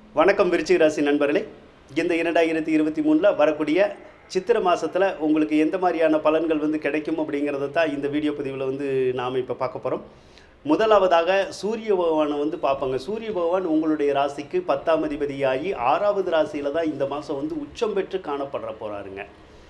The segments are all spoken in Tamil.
வணக்கம் விருச்சிக ராசி நண்பர்களே இந்த இரண்டாயிரத்தி இருபத்தி மூணில் வரக்கூடிய சித்திரை மாதத்தில் உங்களுக்கு எந்த மாதிரியான பலன்கள் வந்து கிடைக்கும் அப்படிங்கிறத தான் இந்த வீடியோ பதிவில் வந்து நாம் இப்போ பார்க்க போகிறோம் முதலாவதாக சூரிய பகவானை வந்து பார்ப்பாங்க சூரிய பகவான் உங்களுடைய ராசிக்கு பத்தாம் அதிபதியாகி ஆறாவது ராசியில் தான் இந்த மாதம் வந்து உச்சம் பெற்று காணப்படுற போகிறாருங்க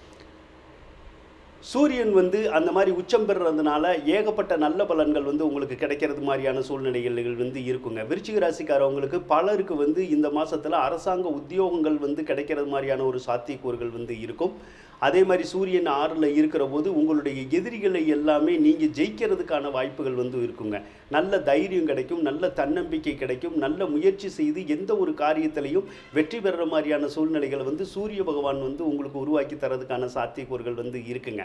சூரியன் வந்து அந்த மாதிரி உச்சம் பெறுறதுனால ஏகப்பட்ட நல்ல பலன்கள் வந்து உங்களுக்கு கிடைக்கிறது மாதிரியான சூழ்நிலைகள் வந்து இருக்குங்க விருச்சிக ராசிக்காரவங்களுக்கு பலருக்கு வந்து இந்த மாசத்துல அரசாங்க உத்தியோகங்கள் வந்து கிடைக்கிறது மாதிரியான ஒரு சாத்தியக்கூறுகள் வந்து இருக்கும் அதே மாதிரி சூரியன் ஆறில் இருக்கிற போது உங்களுடைய எதிரிகளை எல்லாமே நீங்கள் ஜெயிக்கிறதுக்கான வாய்ப்புகள் வந்து இருக்குங்க நல்ல தைரியம் கிடைக்கும் நல்ல தன்னம்பிக்கை கிடைக்கும் நல்ல முயற்சி செய்து எந்த ஒரு காரியத்திலையும் வெற்றி பெறுற மாதிரியான சூழ்நிலைகளை வந்து சூரிய பகவான் வந்து உங்களுக்கு உருவாக்கி தரதுக்கான சாத்தியக்கூறுகள் வந்து இருக்குங்க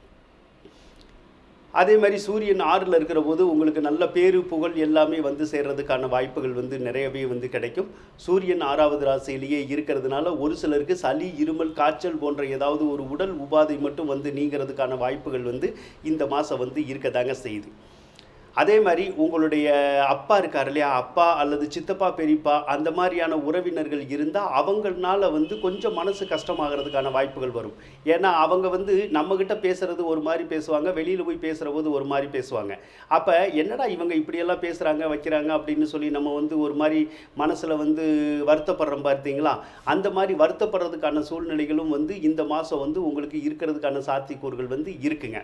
அதே மாதிரி சூரியன் ஆறில் இருக்கிற போது உங்களுக்கு நல்ல பேரு புகழ் எல்லாமே வந்து சேர்றதுக்கான வாய்ப்புகள் வந்து நிறையவே வந்து கிடைக்கும் சூரியன் ஆறாவது ராசியிலேயே இருக்கிறதுனால ஒரு சிலருக்கு சளி இருமல் காய்ச்சல் போன்ற ஏதாவது ஒரு உடல் உபாதை மட்டும் வந்து நீங்கிறதுக்கான வாய்ப்புகள் வந்து இந்த மாதம் வந்து இருக்கதாங்க செய்யுது அதே மாதிரி உங்களுடைய அப்பா இருக்கார் இல்லையா அப்பா அல்லது சித்தப்பா பெரியப்பா அந்த மாதிரியான உறவினர்கள் இருந்தால் அவங்களால வந்து கொஞ்சம் மனசு கஷ்டமாகிறதுக்கான வாய்ப்புகள் வரும் ஏன்னா அவங்க வந்து நம்மக்கிட்ட பேசுறது ஒரு மாதிரி பேசுவாங்க வெளியில் போய் பேசுகிற போது ஒரு மாதிரி பேசுவாங்க அப்போ என்னடா இவங்க இப்படியெல்லாம் பேசுகிறாங்க வைக்கிறாங்க அப்படின்னு சொல்லி நம்ம வந்து ஒரு மாதிரி மனசில் வந்து வருத்தப்படுறோம் பார்த்தீங்களா அந்த மாதிரி வருத்தப்படுறதுக்கான சூழ்நிலைகளும் வந்து இந்த மாதம் வந்து உங்களுக்கு இருக்கிறதுக்கான சாத்தியக்கூறுகள் வந்து இருக்குங்க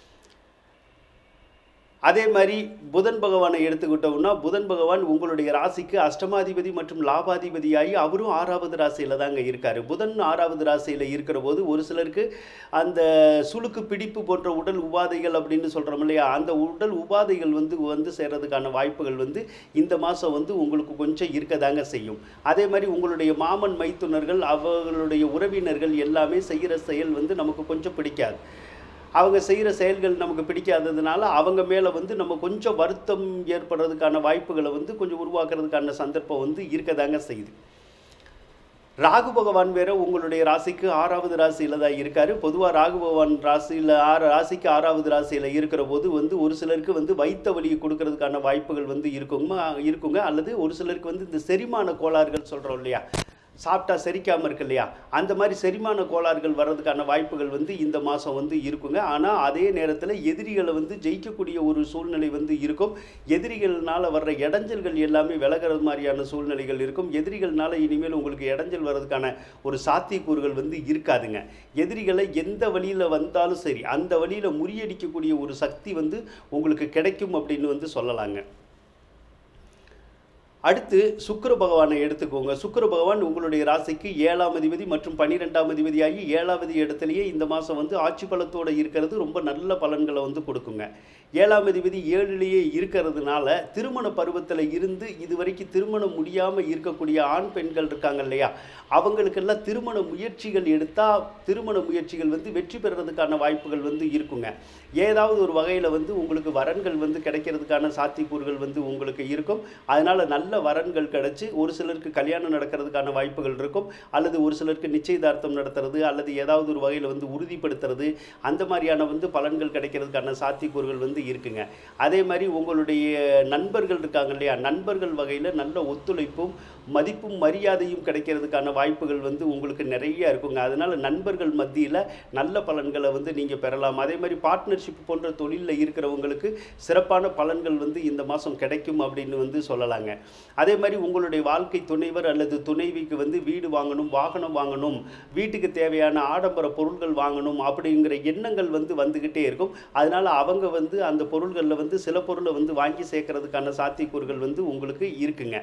அதே மாதிரி புதன் பகவானை எடுத்துக்கிட்டோம்னா புதன் பகவான் உங்களுடைய ராசிக்கு அஷ்டமாதிபதி மற்றும் லாபாதிபதியாகி அவரும் ஆறாவது ராசியில் தாங்க இருக்கார் புதன் ஆறாவது ராசியில் இருக்கிற போது ஒரு சிலருக்கு அந்த சுளுக்கு பிடிப்பு போன்ற உடல் உபாதைகள் அப்படின்னு சொல்கிறோம் இல்லையா அந்த உடல் உபாதைகள் வந்து வந்து சேர்றதுக்கான வாய்ப்புகள் வந்து இந்த மாதம் வந்து உங்களுக்கு கொஞ்சம் இருக்கதாங்க செய்யும் அதே மாதிரி உங்களுடைய மாமன் மைத்துனர்கள் அவர்களுடைய உறவினர்கள் எல்லாமே செய்கிற செயல் வந்து நமக்கு கொஞ்சம் பிடிக்காது அவங்க செய்கிற செயல்கள் நமக்கு பிடிக்காததுனால அவங்க மேலே வந்து நம்ம கொஞ்சம் வருத்தம் ஏற்படுறதுக்கான வாய்ப்புகளை வந்து கொஞ்சம் உருவாக்குறதுக்கான சந்தர்ப்பம் வந்து இருக்கதாங்க செய்யுது ராகு பகவான் வேற உங்களுடைய ராசிக்கு ஆறாவது ராசியில் தான் இருக்காரு பொதுவாக ராகு பகவான் ராசியில் ஆறு ராசிக்கு ஆறாவது ராசியில் இருக்கிற போது வந்து ஒரு சிலருக்கு வந்து வைத்த வலியை கொடுக்கறதுக்கான வாய்ப்புகள் வந்து இருக்குங்க இருக்குங்க அல்லது ஒரு சிலருக்கு வந்து இந்த செரிமான கோளாறுகள் சொல்கிறோம் இல்லையா சாப்பிட்டா செரிக்காமல் இருக்கு இல்லையா அந்த மாதிரி செரிமான கோளாறுகள் வர்றதுக்கான வாய்ப்புகள் வந்து இந்த மாதம் வந்து இருக்குங்க ஆனால் அதே நேரத்தில் எதிரிகளை வந்து ஜெயிக்கக்கூடிய ஒரு சூழ்நிலை வந்து இருக்கும் எதிரிகள்னால வர்ற இடைஞ்சல்கள் எல்லாமே விலகிறது மாதிரியான சூழ்நிலைகள் இருக்கும் எதிரிகள்னால இனிமேல் உங்களுக்கு இடைஞ்சல் வர்றதுக்கான ஒரு சாத்தியக்கூறுகள் வந்து இருக்காதுங்க எதிரிகளை எந்த வழியில் வந்தாலும் சரி அந்த வழியில் முறியடிக்கக்கூடிய ஒரு சக்தி வந்து உங்களுக்கு கிடைக்கும் அப்படின்னு வந்து சொல்லலாங்க அடுத்து சுக்கிர பகவானை எடுத்துக்கோங்க சுக்கிர பகவான் உங்களுடைய ராசிக்கு ஏழாம் அதிபதி மற்றும் பன்னிரெண்டாம் அதிபதியாகி ஏழாவது இடத்துலையே இந்த மாதம் வந்து ஆட்சி பலத்தோடு இருக்கிறது ரொம்ப நல்ல பலன்களை வந்து கொடுக்குங்க ஏழாம் அதிபதி ஏழுலேயே இருக்கிறதுனால திருமண பருவத்தில் இருந்து இது வரைக்கும் திருமணம் முடியாமல் இருக்கக்கூடிய ஆண் பெண்கள் இருக்காங்க இல்லையா அவங்களுக்கெல்லாம் திருமண முயற்சிகள் எடுத்தால் திருமண முயற்சிகள் வந்து வெற்றி பெறுறதுக்கான வாய்ப்புகள் வந்து இருக்குங்க ஏதாவது ஒரு வகையில் வந்து உங்களுக்கு வரன்கள் வந்து கிடைக்கிறதுக்கான சாத்தியக்கூறுகள் வந்து உங்களுக்கு இருக்கும் அதனால் நல்ல வரன்கள் கிடைச்சி ஒரு சிலருக்கு கல்யாணம் நடக்கிறதுக்கான வாய்ப்புகள் இருக்கும் அல்லது ஒரு சிலருக்கு நிச்சயதார்த்தம் நடத்துறது அல்லது ஏதாவது ஒரு வகையில் வந்து உறுதிப்படுத்துறது அந்த மாதிரியான வந்து பலன்கள் கிடைக்கிறதுக்கான சாத்தியக்கூறுகள் வந்து இருக்குங்க அதே மாதிரி உங்களுடைய நண்பர்கள் இருக்காங்க இல்லையா நண்பர்கள் வகையில் நல்ல ஒத்துழைப்பும் மதிப்பும் மரியாதையும் கிடைக்கிறதுக்கான வாய்ப்புகள் வந்து உங்களுக்கு நிறைய இருக்குங்க அதனால் நண்பர்கள் மத்தியில் நல்ல பலன்களை வந்து நீங்கள் பெறலாம் அதே மாதிரி பார்ட்னர்ஷிப் போன்ற தொழிலில் இருக்கிறவங்களுக்கு சிறப்பான பலன்கள் வந்து இந்த மாதம் கிடைக்கும் அப்படின்னு வந்து சொல்லலாங்க அதே மாதிரி உங்களுடைய வாழ்க்கை துணைவர் அல்லது துணைவிக்கு வந்து வீடு வாங்கணும் வாகனம் வாங்கணும் வீட்டுக்கு தேவையான ஆடம்பர பொருட்கள் வாங்கணும் அப்படிங்கிற எண்ணங்கள் வந்து வந்துக்கிட்டே இருக்கும் அதனால் அவங்க வந்து அந்த பொருள்களில் வந்து சில பொருளை வந்து வாங்கி சேர்க்கறதுக்கான சாத்தியக்கூறுகள் வந்து உங்களுக்கு இருக்குங்க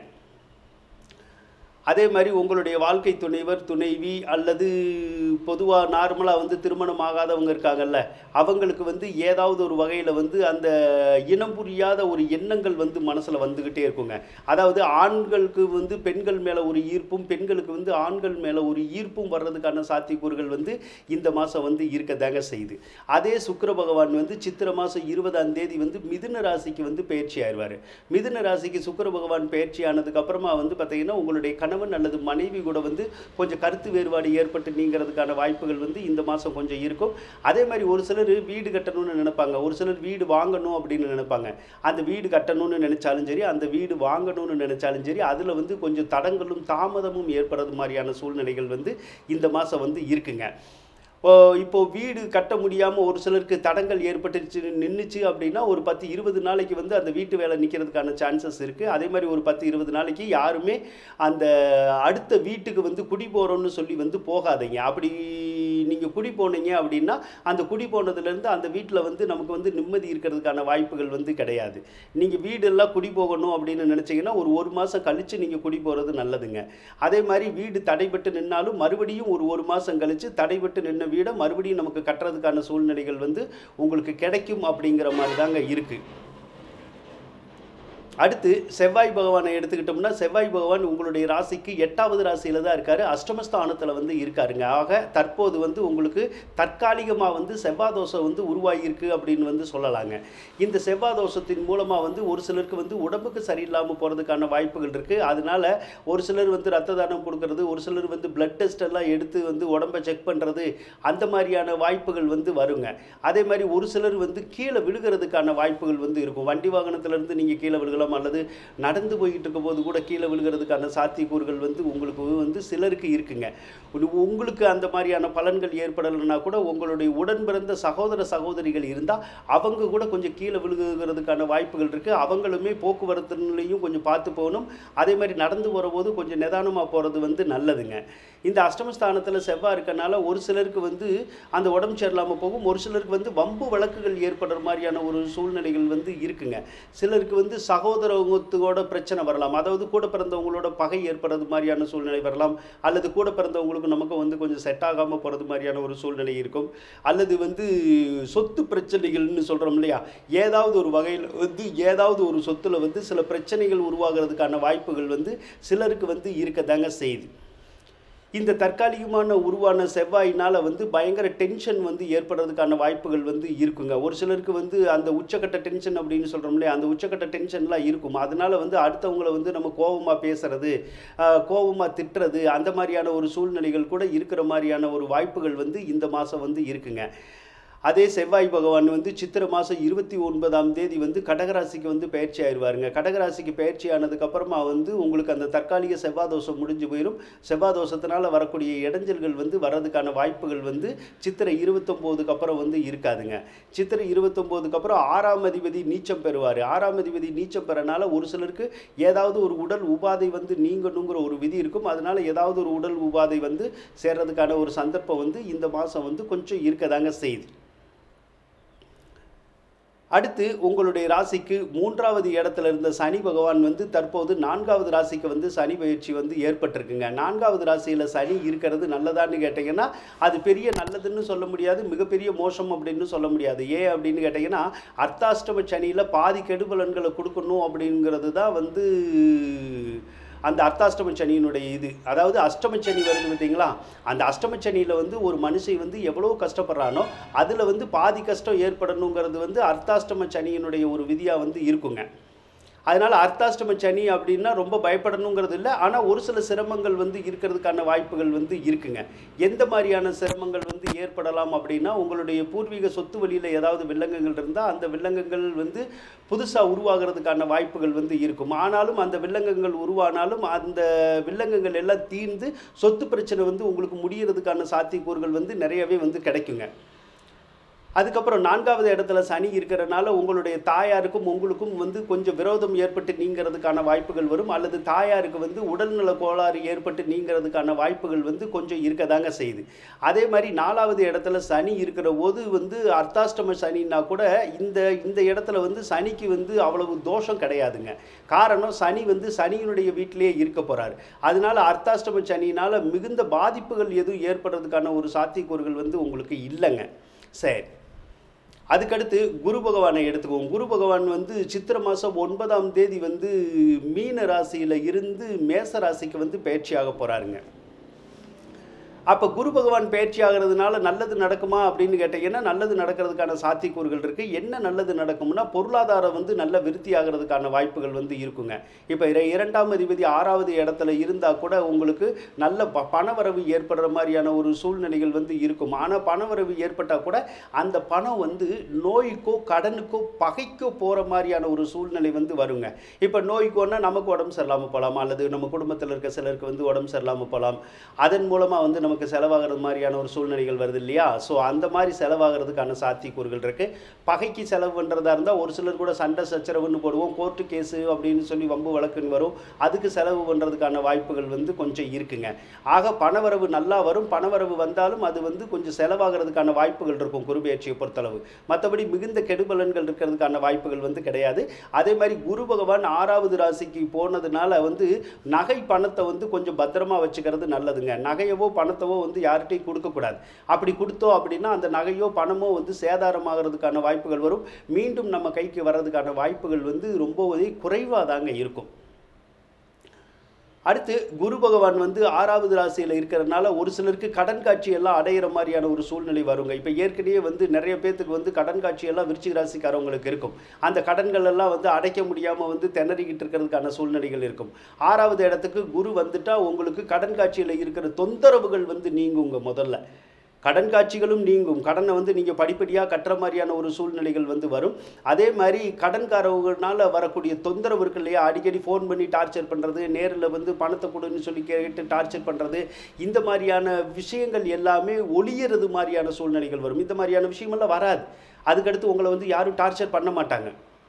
அதே மாதிரி உங்களுடைய வாழ்க்கை துணைவர் துணைவி அல்லது பொதுவாக நார்மலாக வந்து திருமணம் ஆகாதவங்க இருக்காங்கல்ல அவங்களுக்கு வந்து ஏதாவது ஒரு வகையில் வந்து அந்த இனம் புரியாத ஒரு எண்ணங்கள் வந்து மனசில் வந்துக்கிட்டே இருக்குங்க அதாவது ஆண்களுக்கு வந்து பெண்கள் மேலே ஒரு ஈர்ப்பும் பெண்களுக்கு வந்து ஆண்கள் மேலே ஒரு ஈர்ப்பும் வர்றதுக்கான சாத்தியக்கூறுகள் வந்து இந்த மாதம் வந்து இருக்கதாங்க செய்யுது அதே சுக்கிர பகவான் வந்து சித்திரை மாதம் இருபதாம் தேதி வந்து மிதுன ராசிக்கு வந்து பயிற்சி ஆயிடுவார் மிதுன ராசிக்கு சுக்கிர பகவான் பயிற்சி ஆனதுக்கு அப்புறமா வந்து பார்த்தீங்கன்னா உங்களுடைய கண கணவன் அல்லது மனைவி கூட வந்து கொஞ்சம் கருத்து வேறுபாடு ஏற்பட்டு நீங்கிறதுக்கான வாய்ப்புகள் வந்து இந்த மாதம் கொஞ்சம் இருக்கும் அதே மாதிரி ஒரு சிலர் வீடு கட்டணும்னு நினைப்பாங்க ஒரு சிலர் வீடு வாங்கணும் அப்படின்னு நினைப்பாங்க அந்த வீடு கட்டணும்னு நினைச்சாலும் சரி அந்த வீடு வாங்கணும்னு நினைச்சாலும் சரி அதில் வந்து கொஞ்சம் தடங்களும் தாமதமும் ஏற்படுறது மாதிரியான சூழ்நிலைகள் வந்து இந்த மாதம் வந்து இருக்குங்க ஓ, இப்போ வீடு கட்ட முடியாமல் ஒரு சிலருக்கு தடங்கள் ஏற்பட்டுச்சு நின்றுச்சு அப்படின்னா ஒரு பத்து இருபது நாளைக்கு வந்து அந்த வீட்டு வேலை நிற்கிறதுக்கான சான்சஸ் இருக்குது அதே மாதிரி ஒரு பத்து இருபது நாளைக்கு யாருமே அந்த அடுத்த வீட்டுக்கு வந்து குடி போகிறோம்னு சொல்லி வந்து போகாதீங்க அப்படி நீங்கள் குடி போனீங்க அப்படின்னா அந்த குடி போனதுலேருந்து அந்த வீட்டில் வந்து நமக்கு வந்து நிம்மதி இருக்கிறதுக்கான வாய்ப்புகள் வந்து கிடையாது நீங்கள் வீடெல்லாம் குடி போகணும் அப்படின்னு நினச்சிங்கன்னா ஒரு ஒரு மாதம் கழித்து நீங்கள் குடி போகிறது நல்லதுங்க அதே மாதிரி வீடு தடைபட்டு நின்னாலும் மறுபடியும் ஒரு ஒரு மாதம் கழித்து தடைபட்டு நின்ன வீடை மறுபடியும் நமக்கு கட்டுறதுக்கான சூழ்நிலைகள் வந்து உங்களுக்கு கிடைக்கும் அப்படிங்கிற மாதிரி தாங்க இருக்குது அடுத்து செவ்வாய் பகவானை எடுத்துக்கிட்டோம்னா செவ்வாய் பகவான் உங்களுடைய ராசிக்கு எட்டாவது ராசியில தான் இருக்காரு அஷ்டமஸ்தானத்தில் வந்து இருக்காருங்க ஆக தற்போது வந்து உங்களுக்கு தற்காலிகமாக வந்து செவ்வாய் தோஷம் வந்து உருவாகியிருக்கு அப்படின்னு வந்து சொல்லலாங்க இந்த செவ்வாய் தோஷத்தின் மூலமாக வந்து ஒரு சிலருக்கு வந்து உடம்புக்கு சரியில்லாமல் போகிறதுக்கான வாய்ப்புகள் இருக்குது அதனால ஒரு சிலர் வந்து ரத்த தானம் கொடுக்கறது ஒரு சிலர் வந்து பிளட் டெஸ்ட் எல்லாம் எடுத்து வந்து உடம்பை செக் பண்ணுறது அந்த மாதிரியான வாய்ப்புகள் வந்து வருங்க அதே மாதிரி ஒரு சிலர் வந்து கீழே விழுகிறதுக்கான வாய்ப்புகள் வந்து இருக்கும் வண்டி வாகனத்திலேருந்து நீங்கள் கீழே விழுகலாம் அல்லது நடந்து போய்கிட்டு இருக்கும்போது கூட கீழே விழுகிறதுக்கான சாத்தியக்கூறுகள் வந்து உங்களுக்கு வந்து சிலருக்கு இருக்குங்க ஒரு- உங்களுக்கு அந்த மாதிரியான பலன்கள் ஏற்படலைன்னா கூட உங்களுடைய உடன் பிறந்த சகோதர சகோதரிகள் இருந்தால் அவங்க கூட கொஞ்சம் கீழே விழுகிறதுக்கான வாய்ப்புகள் இருக்குது அவங்களுமே போக்குவரத்துலையும் கொஞ்சம் பார்த்து போகணும் அதே மாதிரி நடந்து வரும்போது கொஞ்சம் நிதானமாக போகிறது வந்து நல்லதுங்க இந்த அஷ்டமஸ்தானத்தில் செவ்வாய் இருக்கனால ஒரு சிலருக்கு வந்து அந்த உடம்பு சரியில்லாமல் போகும் ஒரு சிலருக்கு வந்து வம்பு வழக்குகள் ஏற்படுற மாதிரியான ஒரு சூழ்நிலைகள் வந்து இருக்குங்க சிலருக்கு வந்து சகோதரத்துவோட பிரச்சனை வரலாம் அதாவது கூட பிறந்தவங்களோட பகை ஏற்படுறது மாதிரியான சூழ்நிலை வரலாம் அல்லது கூட பிறந்தவங்களுக்கு நமக்கு வந்து கொஞ்சம் செட் ஆகாமல் போகிறது மாதிரியான ஒரு சூழ்நிலை இருக்கும் அல்லது வந்து சொத்து பிரச்சனைகள்னு சொல்கிறோம் இல்லையா ஏதாவது ஒரு வகையில் வந்து ஏதாவது ஒரு சொத்துல வந்து சில பிரச்சனைகள் உருவாகிறதுக்கான வாய்ப்புகள் வந்து சிலருக்கு வந்து இருக்கதாங்க செய்யுது இந்த தற்காலிகமான உருவான செவ்வாயினால் வந்து பயங்கர டென்ஷன் வந்து ஏற்படுறதுக்கான வாய்ப்புகள் வந்து இருக்குங்க ஒரு சிலருக்கு வந்து அந்த உச்சக்கட்ட டென்ஷன் அப்படின்னு சொல்கிறோம் இல்லையா அந்த உச்சக்கட்ட டென்ஷன்லாம் இருக்கும் அதனால வந்து அடுத்தவங்கள வந்து நம்ம கோபமாக பேசுறது கோபமாக திட்டுறது அந்த மாதிரியான ஒரு சூழ்நிலைகள் கூட இருக்கிற மாதிரியான ஒரு வாய்ப்புகள் வந்து இந்த மாதம் வந்து இருக்குங்க அதே செவ்வாய் பகவான் வந்து சித்திரை மாதம் இருபத்தி ஒன்பதாம் தேதி வந்து கடகராசிக்கு வந்து பயிற்சி ஆயிடுவாருங்க கடகராசிக்கு பயிற்சி ஆனதுக்கு அப்புறமா வந்து உங்களுக்கு அந்த தற்காலிக செவ்வாய் தோஷம் முடிஞ்சு போயிடும் செவ்வாய் தோஷத்தினால வரக்கூடிய இடைஞ்சல்கள் வந்து வர்றதுக்கான வாய்ப்புகள் வந்து சித்திரை இருபத்தொம்போதுக்கு அப்புறம் வந்து இருக்காதுங்க சித்திரை இருபத்தொம்போதுக்கு அப்புறம் ஆறாம் அதிபதி நீச்சம் பெறுவார் ஆறாம் அதிபதி நீச்சம் பெறனால ஒரு சிலருக்கு ஏதாவது ஒரு உடல் உபாதை வந்து நீங்கணுங்கிற ஒரு விதி இருக்கும் அதனால ஏதாவது ஒரு உடல் உபாதை வந்து சேர்றதுக்கான ஒரு சந்தர்ப்பம் வந்து இந்த மாதம் வந்து கொஞ்சம் இருக்கதாங்க செய்யுது அடுத்து உங்களுடைய ராசிக்கு மூன்றாவது இடத்துல இருந்த சனி பகவான் வந்து தற்போது நான்காவது ராசிக்கு வந்து சனி பயிற்சி வந்து ஏற்பட்டிருக்குங்க நான்காவது ராசியில் சனி இருக்கிறது நல்லதான்னு கேட்டிங்கன்னா அது பெரிய நல்லதுன்னு சொல்ல முடியாது மிகப்பெரிய மோசம் அப்படின்னு சொல்ல முடியாது ஏன் அப்படின்னு கேட்டிங்கன்னா அர்த்தாஷ்டம சனியில் பாதி கெடுபலன்களை கொடுக்கணும் அப்படிங்கிறது தான் வந்து அந்த அர்த்தாஷ்டம சனியினுடைய இது அதாவது அஷ்டம சனி வருது பார்த்தீங்களா அந்த அஷ்டம சனியில் வந்து ஒரு மனுஷன் வந்து எவ்வளோ கஷ்டப்படுறானோ அதில் வந்து பாதி கஷ்டம் ஏற்படணுங்கிறது வந்து அர்த்தாஷ்டம சனியினுடைய ஒரு விதியாக வந்து இருக்குங்க அதனால் அர்த்தாஷ்டம சனி அப்படின்னா ரொம்ப பயப்படணுங்கிறது இல்லை ஆனால் ஒரு சில சிரமங்கள் வந்து இருக்கிறதுக்கான வாய்ப்புகள் வந்து இருக்குங்க எந்த மாதிரியான சிரமங்கள் வந்து ஏற்படலாம் அப்படின்னா உங்களுடைய பூர்வீக சொத்து வழியில் ஏதாவது வில்லங்கங்கள் இருந்தால் அந்த வில்லங்கங்கள் வந்து புதுசாக உருவாகிறதுக்கான வாய்ப்புகள் வந்து இருக்கும் ஆனாலும் அந்த வில்லங்கங்கள் உருவானாலும் அந்த வில்லங்கங்கள் எல்லாம் தீர்ந்து சொத்து பிரச்சனை வந்து உங்களுக்கு முடியறதுக்கான சாத்தியக்கூறுகள் வந்து நிறையவே வந்து கிடைக்குங்க அதுக்கப்புறம் நான்காவது இடத்துல சனி இருக்கிறனால உங்களுடைய தாயாருக்கும் உங்களுக்கும் வந்து கொஞ்சம் விரோதம் ஏற்பட்டு நீங்கிறதுக்கான வாய்ப்புகள் வரும் அல்லது தாயாருக்கு வந்து உடல்நல கோளாறு ஏற்பட்டு நீங்கிறதுக்கான வாய்ப்புகள் வந்து கொஞ்சம் இருக்கதாங்க செய்யுது அதே மாதிரி நாலாவது இடத்துல சனி இருக்கிற போது வந்து அர்த்தாஷ்டம சனின்னா கூட இந்த இந்த இடத்துல வந்து சனிக்கு வந்து அவ்வளவு தோஷம் கிடையாதுங்க காரணம் சனி வந்து சனியினுடைய வீட்டிலேயே இருக்க போறாரு அதனால அர்த்தாஷ்டம சனியினால மிகுந்த பாதிப்புகள் எதுவும் ஏற்படுறதுக்கான ஒரு சாத்தியக்கூறுகள் வந்து உங்களுக்கு இல்லைங்க சரி அதுக்கடுத்து குரு பகவானை எடுத்துக்குவோம் குரு பகவான் வந்து சித்திரை மாதம் ஒன்பதாம் தேதி வந்து மீன ராசியில் இருந்து மேச ராசிக்கு வந்து பயிற்சியாக போகிறாருங்க அப்போ குரு பகவான் பயிற்சி ஆகிறதுனால நல்லது நடக்குமா அப்படின்னு கேட்டீங்கன்னா நல்லது நடக்கிறதுக்கான சாத்தியக்கூறுகள் இருக்குது என்ன நல்லது நடக்கும்னா பொருளாதாரம் வந்து நல்ல விருத்தி ஆகிறதுக்கான வாய்ப்புகள் வந்து இருக்குங்க இப்போ இர- இரண்டாம் அதிபதி ஆறாவது இடத்துல இருந்தால் கூட உங்களுக்கு நல்ல ப பணவரவு ஏற்படுற மாதிரியான ஒரு சூழ்நிலைகள் வந்து இருக்கும் ஆனால் பணவரவு ஏற்பட்டால் கூட அந்த பணம் வந்து நோய்க்கோ கடனுக்கோ பகைக்கோ போகிற மாதிரியான ஒரு சூழ்நிலை வந்து வருங்க இப்போ நோய்க்கோன்னா நமக்கு உடம்பு சரியில்லாமல் போகலாம் அல்லது நம்ம குடும்பத்தில் இருக்க சிலருக்கு வந்து உடம்பு சரியில்லாமல் போகலாம் அதன் மூலமாக வந்து நமக்கு செலவாகிறது மாதிரியான ஒரு சூழ்நிலைகள் வருது இல்லையா ஸோ அந்த மாதிரி செலவாகிறதுக்கான சாத்தியக்கூறுகள் இருக்குது பகைக்கு செலவு பண்ணுறதா இருந்தால் ஒரு சிலர் கூட சண்டை சச்சரவுன்னு போடுவோம் கோர்ட்டு கேஸு அப்படின்னு சொல்லி வம்பு வழக்குன்னு வரும் அதுக்கு செலவு பண்ணுறதுக்கான வாய்ப்புகள் வந்து கொஞ்சம் இருக்குங்க ஆக பணவரவு நல்லா வரும் பணவரவு வந்தாலும் அது வந்து கொஞ்சம் செலவாகிறதுக்கான வாய்ப்புகள் இருக்கும் குருபெயர்ச்சியை பொறுத்தளவு மற்றபடி மிகுந்த கெடுபலன்கள் இருக்கிறதுக்கான வாய்ப்புகள் வந்து கிடையாது அதே மாதிரி குரு பகவான் ஆறாவது ராசிக்கு போனதுனால வந்து நகை பணத்தை வந்து கொஞ்சம் பத்திரமா வச்சுக்கிறது நல்லதுங்க நகையவோ பணத்தவோ வந்து யார்கிட்டையும் கொடுக்கக்கூடாது அப்படி கொடுத்தோம் அப்படின்னா அந்த நகையோ பணமோ வந்து சேதாரமாகிறதுக்கான வாய்ப்புகள் வரும் மீண்டும் நம்ம கைக்கு வர்றதுக்கான வாய்ப்புகள் வந்து ரொம்பவே குறைவாக தாங்க இருக்கும் அடுத்து குரு பகவான் வந்து ஆறாவது ராசியில் இருக்கிறதுனால ஒரு சிலருக்கு கடன் காட்சி எல்லாம் அடையிற மாதிரியான ஒரு சூழ்நிலை வருங்க இப்போ ஏற்கனவே வந்து நிறைய பேர்த்துக்கு வந்து கடன் காட்சி எல்லாம் விருச்சிக ராசிக்காரவங்களுக்கு இருக்கும் அந்த கடன்கள் எல்லாம் வந்து அடைக்க முடியாமல் வந்து திணறிக்கிட்டு இருக்கிறதுக்கான சூழ்நிலைகள் இருக்கும் ஆறாவது இடத்துக்கு குரு வந்துட்டா உங்களுக்கு கடன் காட்சியில் இருக்கிற தொந்தரவுகள் வந்து நீங்குங்க முதல்ல கடன் காட்சிகளும் நீங்கும் கடனை வந்து நீங்கள் படிப்படியாக கட்டுற மாதிரியான ஒரு சூழ்நிலைகள் வந்து வரும் அதே மாதிரி கடன்காரவங்கனால வரக்கூடிய தொந்தரவு இருக்கு இல்லையா அடிக்கடி ஃபோன் பண்ணி டார்ச்சர் பண்ணுறது நேரில் வந்து பணத்தை கொடுன்னு சொல்லி கேட்டு டார்ச்சர் பண்ணுறது இந்த மாதிரியான விஷயங்கள் எல்லாமே ஒளியறது மாதிரியான சூழ்நிலைகள் வரும் இந்த மாதிரியான விஷயமெல்லாம் வராது அதுக்கடுத்து உங்களை வந்து யாரும் டார்ச்சர் பண்ண மாட்டாங்க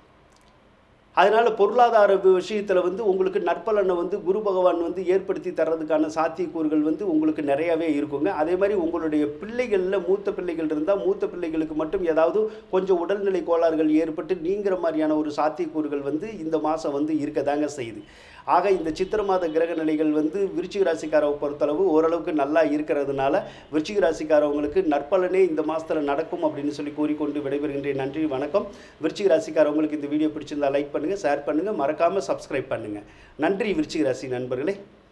அதனால பொருளாதார விஷயத்தில் வந்து உங்களுக்கு நற்பலனை வந்து குரு பகவான் வந்து ஏற்படுத்தி தர்றதுக்கான சாத்தியக்கூறுகள் வந்து உங்களுக்கு நிறையவே இருக்குங்க அதே மாதிரி உங்களுடைய பிள்ளைகளில் மூத்த பிள்ளைகள் இருந்தால் மூத்த பிள்ளைகளுக்கு மட்டும் ஏதாவது கொஞ்சம் உடல்நிலை கோளாறுகள் ஏற்பட்டு நீங்கிற மாதிரியான ஒரு சாத்தியக்கூறுகள் வந்து இந்த மாதம் வந்து இருக்கதாங்க செய்யுது ஆக இந்த சித்திர மாத கிரக நிலைகள் வந்து விருச்சிக ராசிக்காரவை பொறுத்தளவு ஓரளவுக்கு நல்லா இருக்கிறதுனால விருச்சிக ராசிக்காரவங்களுக்கு நற்பலனே இந்த மாதத்தில் நடக்கும் அப்படின்னு சொல்லி கூறிக்கொண்டு விடைபெறுகின்றேன் நன்றி வணக்கம் விருச்சிக ராசிக்காரவங்களுக்கு இந்த வீடியோ பிடிச்சிருந்தா லைக் பண்ணுங்கள் ஷேர் பண்ணுங்கள் மறக்காமல் சப்ஸ்கிரைப் பண்ணுங்கள் நன்றி விருச்சிக ராசி நண்பர்களே